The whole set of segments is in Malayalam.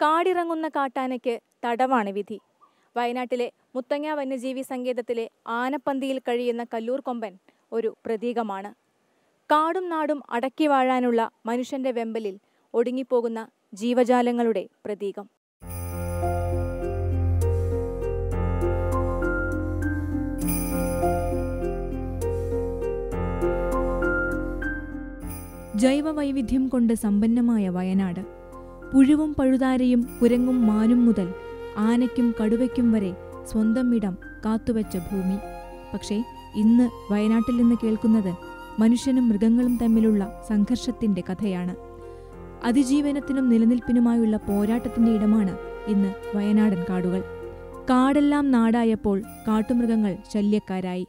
കാടിറങ്ങുന്ന കാട്ടാനയ്ക്ക് തടവാണ് വിധി വയനാട്ടിലെ മുത്തങ്ങ വന്യജീവി സങ്കേതത്തിലെ ആനപ്പന്തിയിൽ കഴിയുന്ന കല്ലൂർ കൊമ്പൻ ഒരു പ്രതീകമാണ് കാടും നാടും അടക്കി വാഴാനുള്ള മനുഷ്യന്റെ വെമ്പലിൽ ഒടുങ്ങിപ്പോകുന്ന ജീവജാലങ്ങളുടെ പ്രതീകം ജൈവവൈവിധ്യം കൊണ്ട് സമ്പന്നമായ വയനാട് പുഴുവും പഴുതാരയും കുരങ്ങും മാനും മുതൽ ആനയ്ക്കും കടുവയ്ക്കും വരെ സ്വന്തം ഇടം കാത്തുവച്ച ഭൂമി പക്ഷേ ഇന്ന് വയനാട്ടിൽ നിന്ന് കേൾക്കുന്നത് മനുഷ്യനും മൃഗങ്ങളും തമ്മിലുള്ള സംഘർഷത്തിന്റെ കഥയാണ് അതിജീവനത്തിനും നിലനിൽപ്പിനുമായുള്ള പോരാട്ടത്തിന്റെ ഇടമാണ് ഇന്ന് വയനാടൻ കാടുകൾ കാടെല്ലാം നാടായപ്പോൾ കാട്ടുമൃഗങ്ങൾ ശല്യക്കാരായി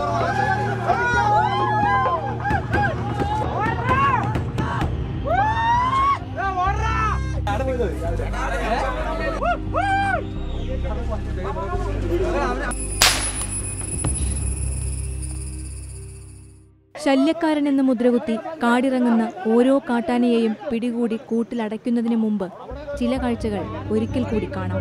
ശല്യക്കാരനെന്ന് മുദ്രകുത്തി കാടിറങ്ങുന്ന ഓരോ കാട്ടാനയെയും പിടികൂടി കൂട്ടിലടയ്ക്കുന്നതിന് മുമ്പ് ചില കാഴ്ചകൾ ഒരിക്കൽ കൂടി കാണാം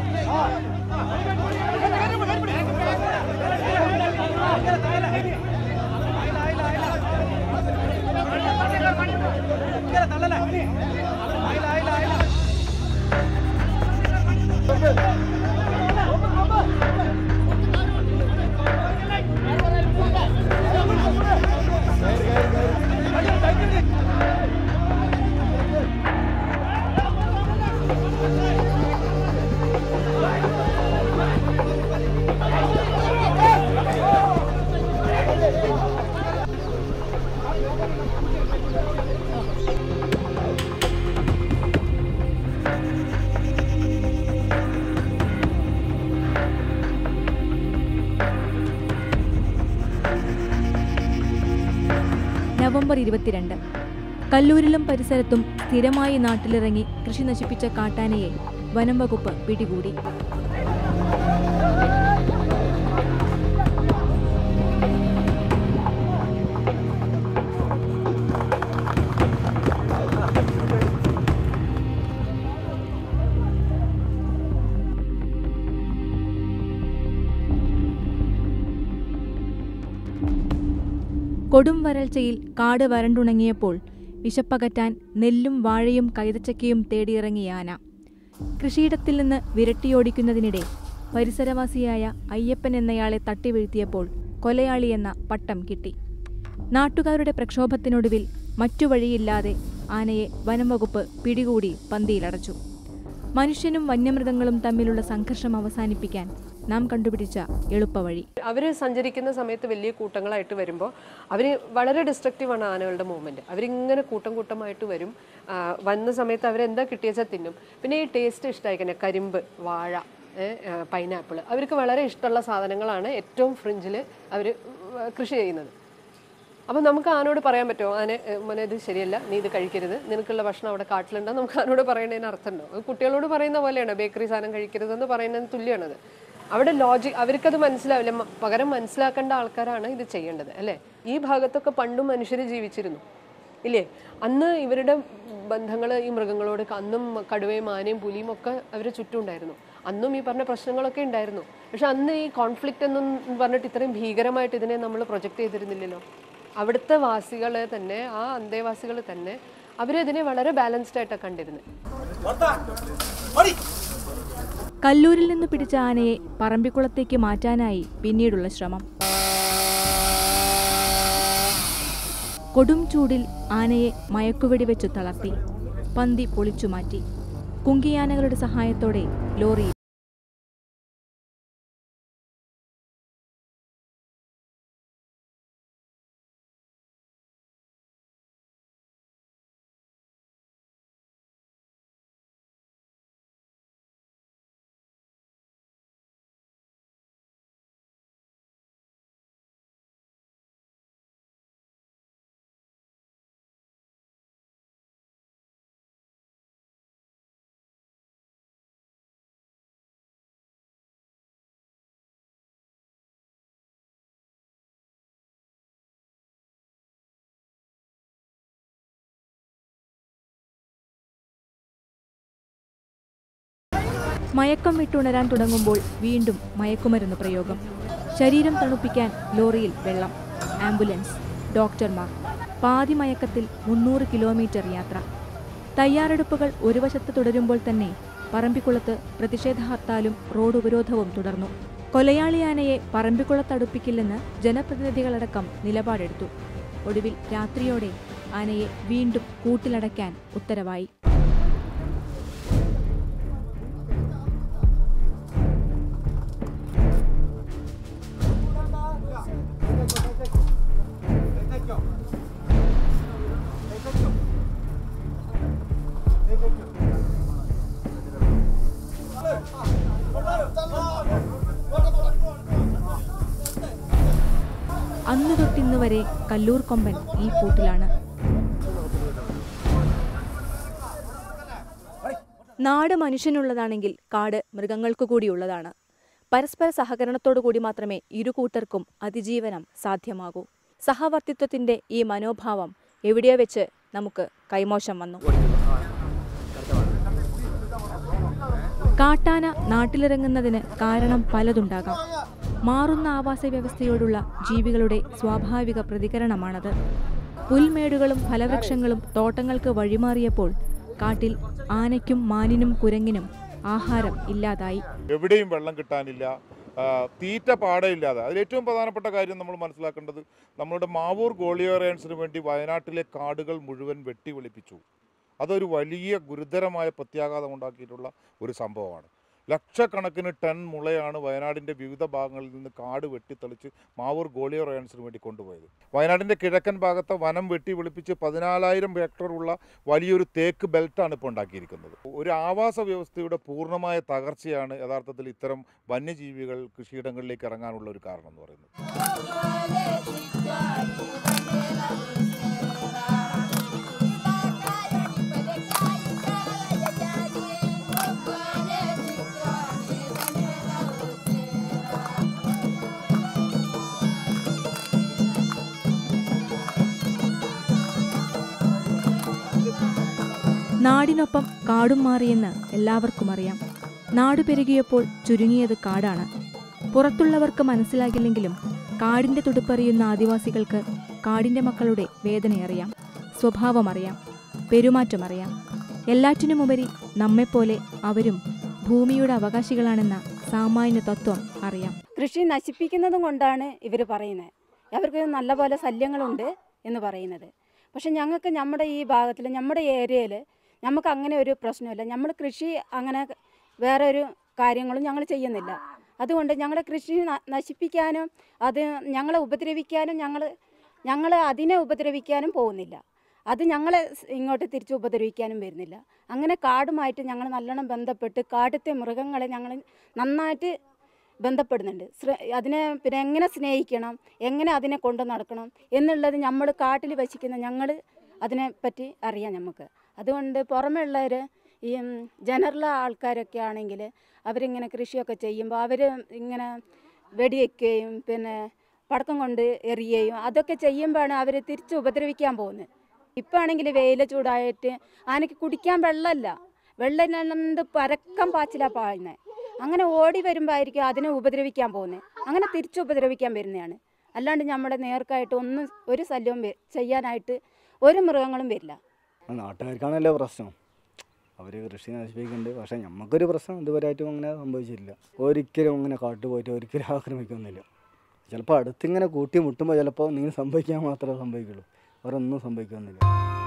നവംബർ ഇരുപത്തിരണ്ട് കല്ലൂരിലും പരിസരത്തും സ്ഥിരമായി നാട്ടിലിറങ്ങി കൃഷി നശിപ്പിച്ച കാട്ടാനയെ വനം വകുപ്പ് പിടികൂടി കൊടും വരൾച്ചയിൽ കാട് വരണ്ടുണങ്ങിയപ്പോൾ വിശപ്പകറ്റാൻ നെല്ലും വാഴയും കൈതച്ചക്കയും തേടിയിറങ്ങിയ ആന കൃഷിയിടത്തിൽ നിന്ന് വിരട്ടിയോടിക്കുന്നതിനിടെ പരിസരവാസിയായ അയ്യപ്പൻ എന്നയാളെ തട്ടിവീഴ്ത്തിയപ്പോൾ കൊലയാളി എന്ന പട്ടം കിട്ടി നാട്ടുകാരുടെ പ്രക്ഷോഭത്തിനൊടുവിൽ മറ്റു വഴിയില്ലാതെ ആനയെ വനംവകുപ്പ് പിടികൂടി പന്തിയിലടച്ചു മനുഷ്യനും വന്യമൃഗങ്ങളും തമ്മിലുള്ള സംഘർഷം അവസാനിപ്പിക്കാൻ നാം കണ്ടുപിടിച്ച എളുപ്പവഴി അവർ സഞ്ചരിക്കുന്ന സമയത്ത് വലിയ കൂട്ടങ്ങളായിട്ട് വരുമ്പോൾ അവർ വളരെ ഡിസ്ട്രക്റ്റീവാണ് ആനകളുടെ മൂവ്മെൻറ്റ് അവരിങ്ങനെ കൂട്ടം കൂട്ടമായിട്ട് വരും ആ, വന്ന സമയത്ത് അവരെന്താ കിട്ടിയച്ചാൽ തിന്നും പിന്നെ ഈ ടേസ്റ്റ് ഇഷ്ടമായിക്കന്നെ കരിമ്പ് വാഴ പൈനാപ്പിൾ അവർക്ക് വളരെ ഇഷ്ടമുള്ള സാധനങ്ങളാണ് ഏറ്റവും ഫ്രിഞ്ചിൽ അവർ കൃഷി ചെയ്യുന്നത് അപ്പം നമുക്ക് ആനോട് പറയാൻ പറ്റുമോ ആന ഏ, മോനെ ഇത് ശരിയല്ല നീ ഇത് കഴിക്കരുത് നിനക്കുള്ള ഭക്ഷണം അവിടെ കാട്ടിലുണ്ടോ നമുക്ക് ആനോട് പറയുന്നതിന് അർത്ഥമുണ്ടോ അത് കുട്ടികളോട് പറയുന്ന പോലെയാണ് ബേക്കറി സാധനം കഴിക്കരുതെന്ന് പറയുന്നതിന് തുല്യമാണത് അവിടെ ലോജിക് അവർക്കത് മനസ്സിലാവില്ല മ- പകരം മനസ്സിലാക്കേണ്ട ആൾക്കാരാണ് ഇത് ചെയ്യേണ്ടത് അല്ലേ ഈ ഭാഗത്തൊക്കെ പണ്ടും മനുഷ്യർ ജീവിച്ചിരുന്നു ഇല്ലേ അന്ന് ഇവരുടെ ബന്ധങ്ങൾ ഈ മൃഗങ്ങളോട് ക- അന്നും കടുവയും ആനയും പുലിയും ഒക്കെ അവർ ചുറ്റുമുണ്ടായിരുന്നു അന്നും ഈ പറഞ്ഞ പ്രശ്നങ്ങളൊക്കെ ഉണ്ടായിരുന്നു പക്ഷെ അന്ന് ഈ കോൺഫ്ലിക്റ്റ് എന്നും പറഞ്ഞിട്ട് ഇത്രയും ഭീകരമായിട്ട് ഇതിനെ നമ്മൾ പ്രൊജക്റ്റ് ചെയ്തിരുന്നില്ലല്ലോ അവിടുത്തെ വാസികൾ തന്നെ ആ അന്തേവാസികൾ തന്നെ അവരതിനെ വളരെ ബാലൻസ്ഡ് ആയിട്ടാണ് കണ്ടിരുന്നത് കല്ലൂരിൽ നിന്ന് പിടിച്ച ആനയെ പറമ്പിക്കുളത്തേക്ക് മാറ്റാനായി പിന്നീടുള്ള ശ്രമം കൊടും ചൂടിൽ ആനയെ മയക്കുവെടി വെച്ചു തളർത്തി പന്തി പൊളിച്ചു മാറ്റി കുങ്കിയാനകളുടെ സഹായത്തോടെ ലോറി മയക്കം വിട്ടുണരാൻ തുടങ്ങുമ്പോൾ വീണ്ടും മയക്കുമരുന്ന് പ്രയോഗം ശരീരം തണുപ്പിക്കാൻ ലോറിയിൽ വെള്ളം ആംബുലൻസ് ഡോക്ടർമാർ പാതി മയക്കത്തിൽ മുന്നൂറ് കിലോമീറ്റർ യാത്ര തയ്യാറെടുപ്പുകൾ ഒരു വശത്ത് തുടരുമ്പോൾ തന്നെ പറമ്പിക്കുളത്ത് പ്രതിഷേധ ഹർത്താലും റോഡ് ഉപരോധവും തുടർന്നു കൊലയാളിയാനയെ പറമ്പിക്കുളത്തടുപ്പിക്കില്ലെന്ന് ജനപ്രതിനിധികളടക്കം നിലപാടെടുത്തു ഒടുവിൽ രാത്രിയോടെ ആനയെ വീണ്ടും കൂട്ടിലടയ്ക്കാൻ ഉത്തരവായി അന്നു തൊട്ടിന്ന് വരെ കല്ലൂർ കൊമ്പൻ ഈ കൂട്ടിലാണ് നാട് മനുഷ്യനുള്ളതാണെങ്കിൽ കാട് മൃഗങ്ങൾക്കു കൂടിയുള്ളതാണ് പരസ്പര സഹകരണത്തോടു കൂടി മാത്രമേ ഇരു കൂട്ടർക്കും അതിജീവനം സാധ്യമാകൂ സഹവർത്തിത്വത്തിന്റെ ഈ മനോഭാവം എവിടെയോ വെച്ച് നമുക്ക് കൈമോശം വന്നു കാട്ടാന നാട്ടിലിറങ്ങുന്നതിന് കാരണം പലതുണ്ടാകാം മാറുന്ന ആവാസ വ്യവസ്ഥയോടുള്ള ജീവികളുടെ സ്വാഭാവിക പ്രതികരണമാണത് പുൽമേടുകളും ഫലവൃക്ഷങ്ങളും തോട്ടങ്ങൾക്ക് വഴിമാറിയപ്പോൾ കാട്ടിൽ ആനയ്ക്കും മാനിനും കുരങ്ങിനും ആഹാരം ഇല്ലാതായി എവിടെയും വെള്ളം കിട്ടാനില്ല ആ, തീറ്റ പാടയില്ലാതെ അതിൽ ഏറ്റവും പ്രധാനപ്പെട്ട കാര്യം നമ്മൾ മനസ്സിലാക്കേണ്ടത് നമ്മളുടെ മാവൂർ ഗോളിയോറയൻസിന് വേണ്ടി വയനാട്ടിലെ കാടുകൾ മുഴുവൻ വെട്ടി വെളിപ്പിച്ചു അതൊരു വലിയ ഗുരുതരമായ പ്രത്യാഘാതം ഉണ്ടാക്കിയിട്ടുള്ള ഒരു സംഭവമാണ് ലക്ഷക്കണക്കിന് ടൺ മുളയാണ് വയനാടിൻ്റെ വിവിധ ഭാഗങ്ങളിൽ നിന്ന് കാട് വെട്ടിത്തെളിച്ച് മാവൂർ ഗോളിയോ റയൻസിന് വേണ്ടി കൊണ്ടുപോയത് വയനാടിൻ്റെ കിഴക്കൻ ഭാഗത്തെ വനം വെട്ടി വെളിപ്പിച്ച് പതിനാലായിരം ഹെക്ടറുള്ള വലിയൊരു തേക്ക് ബെൽറ്റാണ് ഇപ്പോൾ ഉണ്ടാക്കിയിരിക്കുന്നത് ഒരു ആവാസ വ്യവസ്ഥയുടെ പൂർണ്ണമായ തകർച്ചയാണ് യഥാർത്ഥത്തിൽ ഇത്തരം വന്യജീവികൾ കൃഷിയിടങ്ങളിലേക്ക് ഇറങ്ങാനുള്ള ഒരു കാരണം എന്ന് പറയുന്നത് നാടിനൊപ്പം കാടും മാറിയെന്ന് എല്ലാവർക്കും അറിയാം നാടു പെരുകിയപ്പോൾ ചുരുങ്ങിയത് കാടാണ് പുറത്തുള്ളവർക്ക് മനസ്സിലാകില്ലെങ്കിലും കാടിന്റെ തുടുപ്പറിയുന്ന ആദിവാസികൾക്ക് കാടിന്റെ മക്കളുടെ വേദനയറിയാം സ്വഭാവമറിയാം പെരുമാറ്റമറിയാം എല്ലാറ്റിനുമുപരി നമ്മെപ്പോലെ അവരും ഭൂമിയുടെ അവകാശികളാണെന്ന സാമാന്യ തത്വം അറിയാം കൃഷി നശിപ്പിക്കുന്നതും കൊണ്ടാണ് ഇവർ പറയുന്നത് അവർക്ക് നല്ലപോലെ ശല്യങ്ങളുണ്ട് എന്ന് പറയുന്നത് പക്ഷെ ഞങ്ങൾക്ക് നമ്മുടെ ഈ ഭാഗത്തിൽ നമ്മുടെ ഏരിയയിൽ നമുക്ക് അങ്ങനെ ഒരു പ്രശ്നമില്ല നമ്മൾ കൃഷി അങ്ങനെ വേറെ ഒരു കാര്യങ്ങളും ഞങ്ങൾ ചെയ്യുന്നില്ല അതുകൊണ്ട് ഞങ്ങളുടെ കൃഷി ന- നശിപ്പിക്കാനും അത് ഞങ്ങളെ ഉപദ്രവിക്കാനും ഞങ്ങൾ ഞങ്ങൾ അതിനെ ഉപദ്രവിക്കാനും പോകുന്നില്ല അത് ഞങ്ങളെ സ് ഇങ്ങോട്ട് തിരിച്ച് ഉപദ്രവിക്കാനും വരുന്നില്ല അങ്ങനെ കാടുമായിട്ട് ഞങ്ങൾ നല്ലോണം ബന്ധപ്പെട്ട് കാട്ടിലെ മൃഗങ്ങളെ ഞങ്ങൾ നന്നായിട്ട് ബന്ധപ്പെടുന്നുണ്ട് ശ്ര- അതിനെ പിന്നെ എങ്ങനെ സ്നേഹിക്കണം എങ്ങനെ അതിനെ കൊണ്ടു നടക്കണം എന്നുള്ളത് നമ്മൾ കാട്ടിൽ വസിക്കുന്ന ഞങ്ങൾ അതിനെപ്പറ്റി അറിയാം നമുക്ക് അതുകൊണ്ട് പുറമേ ഉള്ളവർ ഈ ഉം, ജനറൽ ആൾക്കാരൊക്കെ ആണെങ്കിൽ അവരിങ്ങനെ കൃഷിയൊക്കെ ചെയ്യുമ്പോൾ അവർ ഇങ്ങനെ വെടിവെക്കുകയും പിന്നെ പടക്കം കൊണ്ട് എറിയുകയും അതൊക്കെ ചെയ്യുമ്പോഴാണ് അവർ തിരിച്ച് ഉപദ്രവിക്കാൻ പോകുന്നത് ഇപ്പം ആണെങ്കിൽ വെയിൽ ചൂടായിട്ട് ആനയ്ക്ക് കുടിക്കാൻ വെള്ളമല്ല വെള്ളം പരക്കം പാച്ചിലാണ് പായുന്നത് അങ്ങനെ ഓടി വരുമ്പോൾ ആയിരിക്കും അതിനെ ഉപദ്രവിക്കാൻ പോകുന്നത് അങ്ങനെ തിരിച്ച് ഉപദ്രവിക്കാൻ വരുന്നതാണ് അല്ലാണ്ട് നമ്മുടെ നേർക്കായിട്ട് ഒന്നും ഒരു ശല്യവും വെ- ചെയ്യാനായിട്ട് ഒരു മൃഗങ്ങളും വരില്ല ആ നാട്ടുകാർക്കാണല്ലോ പ്രശ്നം അവർ കൃഷി നശിപ്പിക്കുന്നുണ്ട് പക്ഷേ നമുക്കൊരു പ്രശ്നം ഇതുവരെയായിട്ടും അങ്ങനെ സംഭവിച്ചിട്ടില്ല ഒരിക്കലും അങ്ങനെ കാട്ടു പോയിട്ട് ഒരിക്കലും ആക്രമിക്കൊന്നുമില്ല ചിലപ്പോൾ അടുത്തിങ്ങനെ കൂട്ടി മുട്ടുമ്പോൾ ചിലപ്പോൾ നിങ്ങൾ സംഭവിക്കാൻ മാത്രമേ സംഭവിക്കുള്ളൂ വേറെ ഒന്നും സംഭവിക്കുന്നില്ല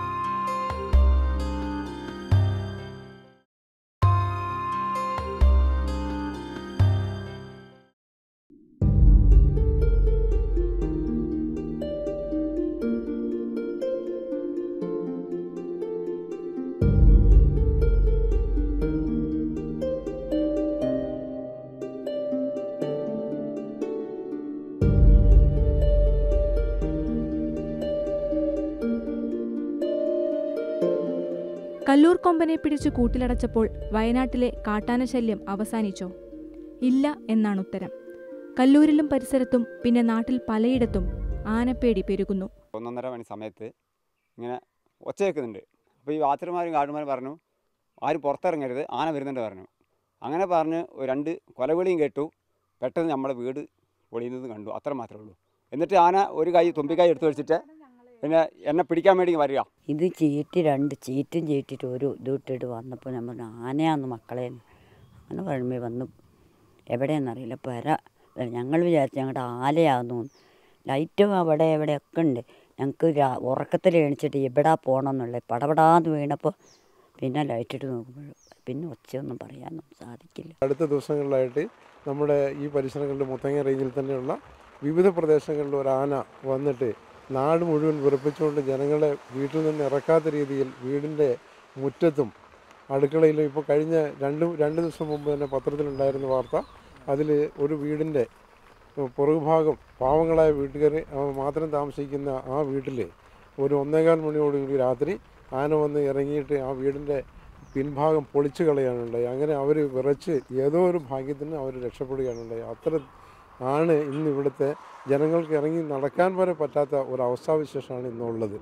കല്ലൂർ കൊമ്പനെ പിടിച്ചു കൂട്ടിലടച്ചപ്പോൾ വയനാട്ടിലെ കാട്ടാനശല്യം അവസാനിച്ചോ ഇല്ല എന്നാണ് ഉത്തരം കല്ലൂരിലും പരിസരത്തും പിന്നെ നാട്ടിൽ പലയിടത്തും ആനപ്പേടി പെരുകുന്നു ഒന്നൊന്നര മണി സമയത്ത് ഇങ്ങനെ ഒച്ച കേൾക്കുന്നുണ്ട് അപ്പോൾ ഈ വാച്ചർമാരും ഗാർഡുമാരും പറഞ്ഞു ആരും പുറത്തിറങ്ങരുത് ആന വരുന്നുണ്ട് പറഞ്ഞു അങ്ങനെ പറഞ്ഞ് ഒരു രണ്ട് കൊലവിളിയും കേട്ടു പെട്ടെന്ന് നമ്മളെ വീട് പൊളിയുന്നത് കണ്ടു അത്ര മാത്രമേ ഉള്ളൂ എന്നിട്ട് ആന ഒരു കൈ തുമ്പിക്കൈ എടുത്ത് വെച്ചിട്ട് പിന്നെ എന്നെ പിടിക്കാൻ വേണ്ടി വരിക ഇത് ചീറ്റി രണ്ട് ചീറ്റും ചീറ്റിട്ട് ഒരു ഇതിട്ടിട്ട് വന്നപ്പോൾ ഞാൻ പറഞ്ഞു ആനയാന്ന് മക്കളെ എന്ന്." അങ്ങനെ പറയുമ്പോൾ വന്നു എവിടെയെന്നറിയില്ല പെര ഞങ്ങൾ വിചാരിച്ചു ഞങ്ങളുടെ ആലയാന്ന് തോന്നുന്നു ലൈറ്റും അവിടെ എവിടെയൊക്കെ ഉണ്ട് ഞങ്ങൾക്ക് രാ- ഉറക്കത്തിൽ എണിച്ചിട്ട് എവിടാ പോകണം എന്നുള്ളത് പടപടാന്ന് വീണപ്പോൾ പിന്നെ ലൈറ്റിട്ട് നോക്കുമ്പോൾ പിന്നെ ഒച്ചയൊന്നും പറയാനൊന്നും സാധിക്കില്ല അടുത്ത ദിവസങ്ങളിലായിട്ട് നമ്മുടെ ഈ പരിസരങ്ങളിൽ മുത്തങ്ങ റേഞ്ചിൽ തന്നെയുള്ള വിവിധ പ്രദേശങ്ങളിൽ ഒരു ആന വന്നിട്ട് നാട് മുഴുവൻ വിറപ്പിച്ചുകൊണ്ട് ജനങ്ങളെ വീട്ടിൽ നിന്ന് ഇറക്കാത്ത രീതിയിൽ വീടിൻ്റെ മുറ്റത്തും അടുക്കളയിലും ഇപ്പോൾ കഴിഞ്ഞ രണ്ട് രണ്ട് ദിവസം മുമ്പ് തന്നെ പത്രത്തിലുണ്ടായിരുന്ന വാർത്ത അതിൽ ഒരു വീടിൻ്റെ പുറകുഭാഗം പാവങ്ങളായ വീട്ടുകാർ മാത്രം താമസിക്കുന്ന ആ വീട്ടിൽ ഒരു ഒന്നേകാൽ മണിയോടുകൂടി രാത്രി ആന വന്ന് ഇറങ്ങിയിട്ട് ആ വീടിൻ്റെ പിൻഭാഗം പൊളിച്ചു കളയാനുണ്ടായി അങ്ങനെ അവർ വിറച്ച് ഏതോ ഒരു ഭാഗ്യത്തിന് അവർ രക്ഷപ്പെടുകയാണുണ്ടായി അത്ര ആണ് ഇന്ന് ഇവിടുത്തെ ജനങ്ങൾക്ക് ഇറങ്ങി നടക്കാൻ വരെ പറ്റാത്ത ഒരു അവസ്ഥാവിശേഷമാണ് ഇന്നുള്ളത്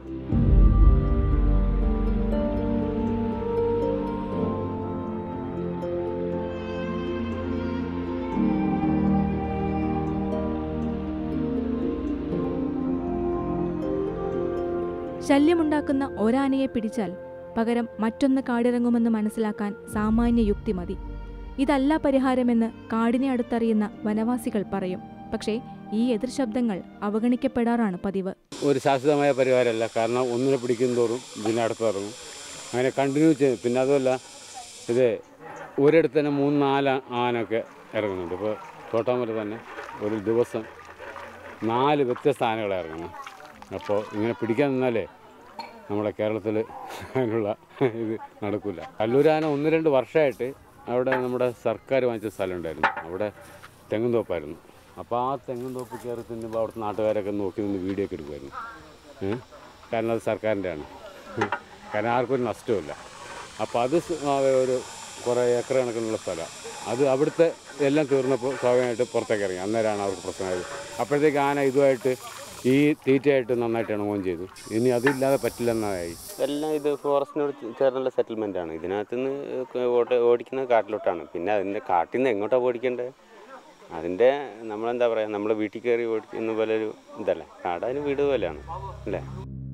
ശല്യമുണ്ടാക്കുന്ന ഒരാനയെ പിടിച്ചാൽ പകരം മറ്റൊന്ന് കാടിറങ്ങുമെന്ന് മനസ്സിലാക്കാൻ സാമാന്യ യുക്തി മതി ഇതല്ല പരിഹാരമെന്ന് കാടിനെ അടുത്തറിയുന്ന വനവാസികൾ പറയും പക്ഷേ ഈ എതിർശബ്ദങ്ങൾ അവഗണിക്കപ്പെടാറാണ് പതിവ് ഒരു ശാശ്വതമായ പരിഹാരമല്ല കാരണം ഒന്നിനെ പിടിക്കും തോറും പിന്നെ അടുത്ത് ഇറങ്ങും അങ്ങനെ കണ്ടിന്യൂ ചെയ്യും പിന്നെ അതുമല്ല ഇത് ഒരിടത്ത് തന്നെ മൂന്ന് നാല് ആനൊക്കെ ഇറങ്ങുന്നുണ്ട് ഇപ്പോൾ തോട്ടാമല തന്നെ ഒരു ദിവസം നാല് വ്യത്യസ്ത ആനകളെ ഇറങ്ങുന്നു അപ്പോൾ ഇങ്ങനെ പിടിക്കാൻ നിന്നാലേ നമ്മുടെ കേരളത്തിൽ അതിനുള്ള ഇത് നടക്കില്ല കല്ലൂരാന ഒന്ന് രണ്ട് വർഷമായിട്ട് അവിടെ നമ്മുടെ സർക്കാർ വാങ്ങിച്ച സ്ഥലം ഉണ്ടായിരുന്നു അവിടെ തെങ്ങും തോപ്പായിരുന്നു അപ്പോൾ ആ തെങ്ങും തോപ്പ് കയറി തിന്നുമ്പോൾ അവിടുത്തെ നാട്ടുകാരൊക്കെ നോക്കി നിന്ന് വീഡിയോ ഒക്കെ എടുക്കുമായിരുന്നു ഏ? കാരണം അത് സർക്കാരിൻ്റെ ആണ് കാരണം ആർക്കും ഒരു നഷ്ടമില്ല അപ്പോൾ അത് സ് ആ ഒരു കുറേ ഏക്കർ കണക്കിനുള്ള സ്ഥലമാണ് അത് അവിടുത്തെ എല്ലാം തീർന്നപ്പോൾ സ്വാഭാവികമായിട്ട് പുറത്തേക്ക് ഇറങ്ങി അന്നേരമാണ് അവർക്ക് പ്രശ്നമായത് അപ്പോഴത്തേക്ക് ആന ഇതുമായിട്ട് ഈ തീറ്റയായിട്ട് നന്നായിട്ട് ഇണങ്ങുകയും ചെയ്തു ഇനി അതില്ലാതെ പറ്റില്ലെന്നായി എല്ലാം ഇത് ഫോറസ്റ്റിനോട് ചേർന്നുള്ള സെറ്റിൽമെൻ്റ് ആണ് ഇതിനകത്ത് നിന്ന് ഓട്ട ഓടിക്കുന്നത് കാട്ടിലോട്ടാണ് പിന്നെ അതിൻ്റെ കാട്ടിൽ നിന്ന് എങ്ങോട്ടാണ് ഓടിക്കേണ്ടത് അതിൻ്റെ നമ്മളെന്താ പറയുക നമ്മളെ വീട്ടിൽ കയറി ഓടിക്കുന്ന പോലെ ഒരു ഇതല്ലേ കാട് അതിന് വീട് പോലെയാണ് അല്ലേ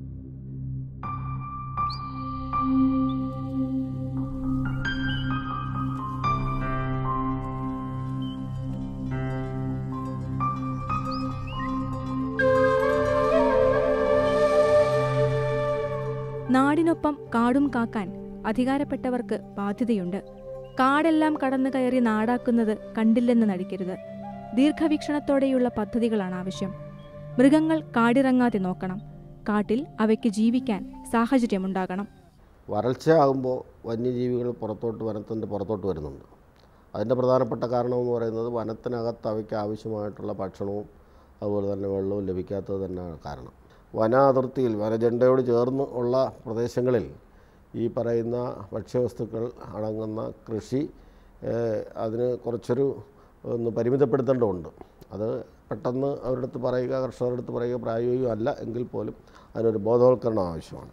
നാടിനൊപ്പം കാടും കാക്കാൻ അധികാരപ്പെട്ടവർക്ക് ബാധ്യതയുണ്ട് കാടെല്ലാം കടന്നു കയറി നാടാക്കുന്നത് കണ്ടില്ലെന്ന് നടിക്കരുത് ദീർഘവീക്ഷണത്തോടെയുള്ള പദ്ധതികളാണ് ആവശ്യം മൃഗങ്ങൾ കാടിറങ്ങാതെ നോക്കണം കാട്ടിൽ അവയ്ക്ക് ജീവിക്കാൻ സാഹചര്യമുണ്ടാകണം വരൾച്ച ആകുമ്പോൾ വന്യജീവികൾ പുറത്തോട്ട് വനത്തിൻ്റെ പുറത്തോട്ട് വരുന്നുണ്ട് അതിൻ്റെ പ്രധാനപ്പെട്ട കാരണമെന്ന് പറയുന്നത് വനത്തിനകത്ത് അവയ്ക്ക് ആവശ്യമായിട്ടുള്ള ഭക്ഷണവും അതുപോലെ തന്നെ വെള്ളവും ലഭിക്കാത്തത് തന്നെയാണ് കാരണം വന അതിർത്തിയിൽ വനജണ്ടയോട് ചേർന്ന് ഉള്ള പ്രദേശങ്ങളിൽ ഈ പറയുന്ന ഭക്ഷ്യവസ്തുക്കൾ അടങ്ങുന്ന കൃഷി ഏഹ്, അതിന് കുറച്ചൊരു ഒന്ന് പരിമിതപ്പെടുത്തേണ്ടതുണ്ട് അത് പെട്ടെന്ന് അവരുടെ അടുത്ത് പറയുക കർഷകരുടെ അടുത്ത് പറയുക പ്രായോഗികമല്ല എങ്കിൽ പോലും അതിനൊരു ബോധവൽക്കരണം ആവശ്യമാണ്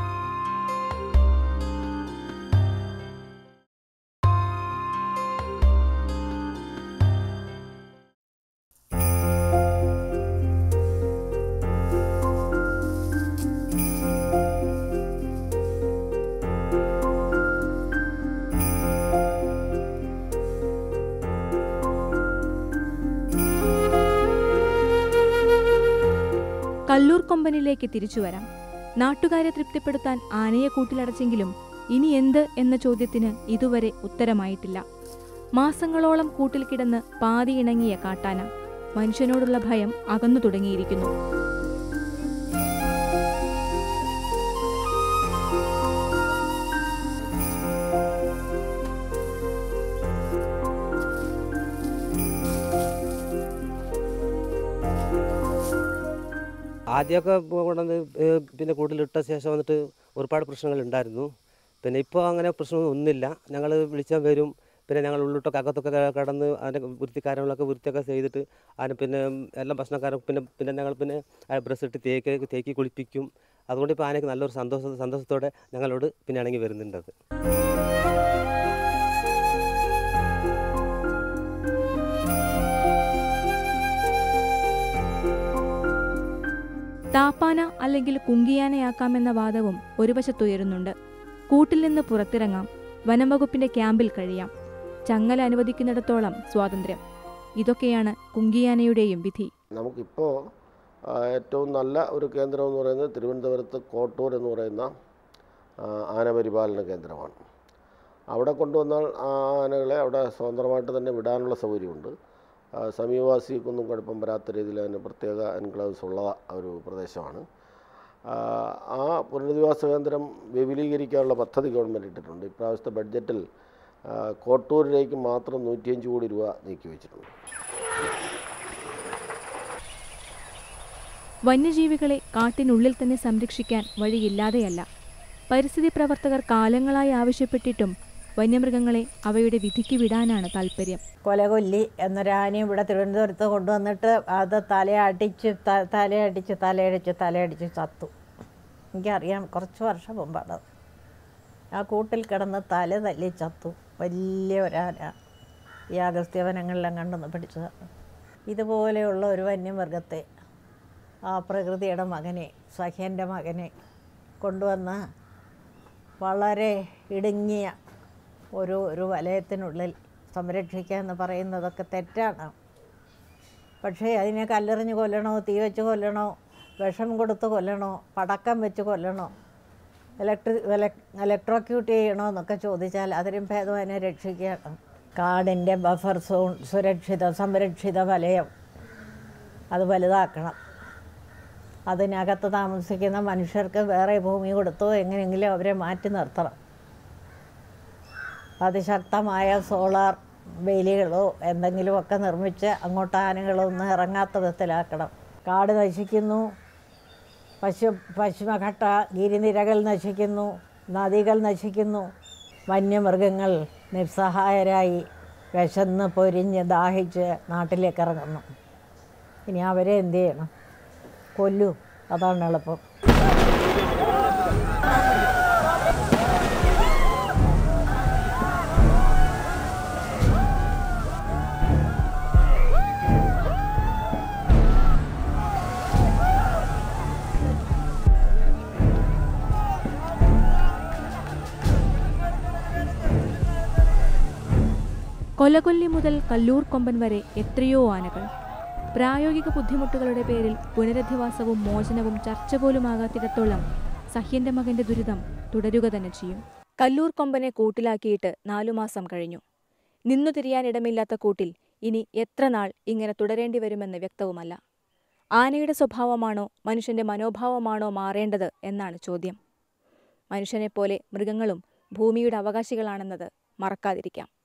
കല്ലൂർ കൊമ്പനിലേക്ക് തിരിച്ചു വരാം നാട്ടുകാരെ തൃപ്തിപ്പെടുത്താൻ ആനയെ കൂട്ടിലടച്ചെങ്കിലും ഇനി എന്ത് എന്ന ചോദ്യത്തിന് ഇതുവരെ ഉത്തരമായിട്ടില്ല മാസങ്ങളോളം കൂട്ടിൽ കിടന്ന് പാതി ഇണങ്ങിയ കാട്ടാന മനുഷ്യനോടുള്ള ഭയം അകന്നു തുടങ്ങിയിരിക്കുന്നു ആദ്യമൊക്കെ കൊണ്ടുവന്ന് ഏഹ് പിന്നെ കൂടുതലിട്ട ശേഷം വന്നിട്ട് ഒരുപാട് പ്രശ്നങ്ങൾ ഉണ്ടായിരുന്നു പിന്നെ ഇപ്പോൾ അങ്ങനെ പ്രശ്നമൊന്നും ഒന്നുമില്ല ഞങ്ങൾ വിളിച്ചാൽ വരും പിന്നെ ഞങ്ങൾ ഉള്ളിട്ടൊക്കെ അകത്തൊക്കെ ക- കടന്ന് അതിൻ്റെ വൃത്തിക്കാര്യങ്ങളൊക്കെ വൃത്തിയൊക്കെ ചെയ്തിട്ട് അതിന് പിന്നെ എല്ലാം ഭക്ഷണക്കാരും പിന്നെ പിന്നെ ഞങ്ങൾ പിന്നെ ബ്രസ് ഇട്ട് തേക്ക് തേക്കി കുളിപ്പിക്കും അതുകൊണ്ട് ഇപ്പോൾ ആനയ്ക്ക് നല്ലൊരു സന്തോഷ സന്തോഷത്തോടെ ഞങ്ങളോട് പിന്നെ ഇണങ്ങി വരുന്നുണ്ട് അത് താപ്പാന അല്ലെങ്കിൽ കുങ്കിയാനയാക്കാമെന്ന വാദവും ഒരു വശത്തുയരുന്നുണ്ട് കൂട്ടിൽ നിന്ന് പുറത്തിറങ്ങാം വനംവകുപ്പിന്റെ ക്യാമ്പിൽ കഴിയാം ചങ്ങല അനുവദിക്കുന്നിടത്തോളം സ്വാതന്ത്ര്യം ഇതൊക്കെയാണ് കുങ്കിയാനയുടെയും വിധി നമുക്കിപ്പോൾ ആ, ഏറ്റവും നല്ല ഒരു കേന്ദ്രം എന്ന് പറയുന്നത് തിരുവനന്തപുരത്ത് കോട്ടൂർ എന്ന് പറയുന്ന ആ, ആനപരിപാലന കേന്ദ്രമാണ് അവിടെ കൊണ്ടുവന്നാൽ ആ ആനകളെ അവിടെ സ്വതന്ത്രമായിട്ട് തന്നെ വിടാനുള്ള സൗകര്യമുണ്ട് ആ, സമീപവാസികൾക്കൊന്നും കുഴപ്പം വരാത്ത രീതിയിൽ അതിന് പ്രത്യേക എൻക്ലവേഴ്സ് ഉള്ള ഒരു പ്രദേശമാണ് ആ, ആ പുനരധിവാസ കേന്ദ്രം വിപുലീകരിക്കാനുള്ള പദ്ധതി ഗവൺമെൻറ് ഇട്ടിട്ടുണ്ട് ഇപ്രാവശ്യത്തെ ബഡ്ജറ്റിൽ ആ, കോട്ടൂരിലേക്ക് മാത്രം നൂറ്റിയഞ്ച് കോടി രൂപ നീക്കി വെച്ചിട്ടുണ്ട് വന്യജീവികളെ കാട്ടിനുള്ളിൽ തന്നെ സംരക്ഷിക്കാൻ വഴിയില്ലാതെയല്ല പരിസ്ഥിതി പ്രവർത്തകർ കാലങ്ങളായി ആവശ്യപ്പെട്ടിട്ടും വന്യമൃഗങ്ങളെ അവയുടെ വിധിക്ക് വിടാനാണ് താൽപ്പര്യം കൊലകൊല്ലി എന്നൊരാനയും ഇവിടെ തിരുവനന്തപുരത്ത് കൊണ്ടുവന്നിട്ട് അത് തലയടിച്ച് ത- തലയടിച്ച് തലയടിച്ച് തലയടിച്ച് ചത്തു എനിക്കറിയാം കുറച്ച് വർഷം മുമ്പാണ് ആ കൂട്ടിൽ കിടന്ന് തല തല്ലി ചത്തു വലിയ ഒരാന ഈ അഗസ്ത്യവനങ്ങളിലും കണ്ടൊന്ന് പിടിച്ചതാണ് ഇതുപോലെയുള്ള ഒരു വന്യമൃഗത്തെ ആ പ്രകൃതിയുടെ മകനെ സഹ്യൻ്റെ മകനെ കൊണ്ടുവന്ന് വളരെ ഇടുങ്ങിയ ഒരു ഒരു വലയത്തിനുള്ളിൽ സംരക്ഷിക്കുക എന്ന് പറയുന്നതൊക്കെ തെറ്റാണ് പക്ഷേ അതിനെ കല്ലെറിഞ്ഞ് കൊല്ലണോ തീ വെച്ച് കൊല്ലണോ വിഷം കൊടുത്ത് കൊല്ലണോ പടക്കം വെച്ച് കൊല്ലണോ ഇലക്ട്രി ഇലക്ട്രോക്യൂട്ട് ചെയ്യണോ എന്നൊക്കെ ചോദിച്ചാൽ അതിനും ഭേദം അതിനെ രക്ഷിക്കുകയാണ് കാടിൻ്റെ ബഫർ സോൺ സുരക്ഷിത സംരക്ഷിത വലയം അത് വലുതാക്കണം അതിനകത്ത് താമസിക്കുന്ന മനുഷ്യർക്ക് വേറെ ഭൂമി കൊടുത്തോ എങ്ങനെയെങ്കിലും അവരെ മാറ്റി നിർത്തണം അതിശക്തമായ സോളാർ വേലികളോ എന്തെങ്കിലുമൊക്കെ നിർമ്മിച്ച് അങ്ങോട്ട് ആനകളൊന്നും ഇറങ്ങാത്ത വിധത്തിലാക്കണം കാട് നശിക്കുന്നു പശു പശ്ചിമഘട്ട ഗിരിനിരകൾ നശിക്കുന്നു നദികൾ നശിക്കുന്നു വന്യമൃഗങ്ങൾ നിസ്സഹായരായി വിശന്ന് പൊരിഞ്ഞ് ദാഹിച്ച് നാട്ടിലേക്ക് ഇറങ്ങുന്നു ഇനി അവരെ എന്ത് ചെയ്യണം കൊല്ലു അതാണ് എളുപ്പം കൊലകൊല്ലി മുതൽ കല്ലൂർ കൊമ്പൻ വരെ എത്രയോ ആനകൾ പ്രായോഗിക ബുദ്ധിമുട്ടുകളുടെ പേരിൽ പുനരധിവാസവും മോചനവും ചർച്ച പോലുമാകാത്തിടത്തോളം സഹ്യന്റെ മകന്റെ ദുരിതം തുടരുക തന്നെ ചെയ്യും കല്ലൂർ കൊമ്പനെ കൂട്ടിലാക്കിയിട്ട് നാലു മാസം കഴിഞ്ഞു നിന്നു തിരിയാനിടമില്ലാത്ത കൂട്ടിൽ ഇനി എത്ര നാൾ ഇങ്ങനെ തുടരേണ്ടി വരുമെന്ന് വ്യക്തവുമല്ല ആനയുടെ സ്വഭാവമാണോ മനുഷ്യന്റെ മനോഭാവമാണോ മാറേണ്ടത് എന്നാണ് ചോദ്യം മനുഷ്യനെപ്പോലെ മൃഗങ്ങളും ഭൂമിയുടെ അവകാശികളാണെന്നത് മറക്കാതിരിക്കാം